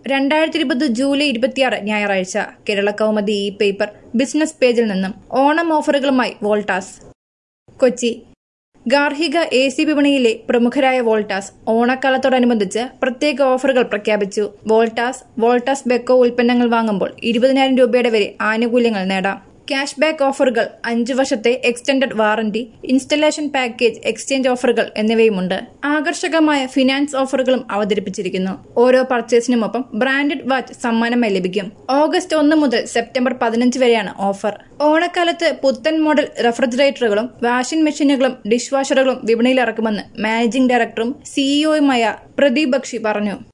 രണ്ടായിരത്തി ഇരുപത് ജൂലൈ ഇരുപത്തിയാറ് ഞായറാഴ്ച Kerala Kaumudi E paper business പേജിൽ നിന്നും ഓണം ഓഫറുകളുമായി വോൾട്ടാസ് കൊച്ചി ഗാർഹിക എ സി വിപണിയിലെ പ്രമുഖരായ വോൾട്ടാസ് ഓണക്കാലത്തോടനുബന്ധിച്ച് പ്രത്യേക ഓഫറുകൾ പ്രഖ്യാപിച്ചു വോൾട്ടാസ് വോൾട്ടാസ് ബെക്കോ ഉൽപ്പന്നങ്ങൾ വാങ്ങുമ്പോൾ ഇരുപതിനായിരം രൂപയുടെ വരെ ആനുകൂല്യങ്ങൾ നേടാം ക്യാഷ് ബാക്ക് ഓഫറുകൾ അഞ്ചു വർഷത്തെ extended warranty installation package exchange ഓഫറുകൾ എന്നിവയുമുണ്ട് ആകർഷകമായ ഫിനാൻസ് ഓഫറുകളും അവതരിപ്പിച്ചിരിക്കുന്നു ഓരോ പർച്ചേസിനുമൊപ്പം ബ്രാൻഡഡ് വാച്ച് സമ്മാനമായി ലഭിക്കും ഓഗസ്റ്റ് ഒന്ന് മുതൽ സെപ്റ്റംബർ പതിനഞ്ച് വരെയാണ് ഓഫർ ഓണക്കാലത്ത് പുത്തൻ മോഡൽ റെഫ്രിജറേറ്ററുകളും വാഷിംഗ് മെഷീനുകളും ഡിഷ് വാഷറുകളും വിപണിയിൽ ഇറക്കുമെന്ന് മാനേജിംഗ് ഡയറക്ടറും സിഇഒയുമായ പ്രദീപ് ബക്ഷി പറഞ്ഞു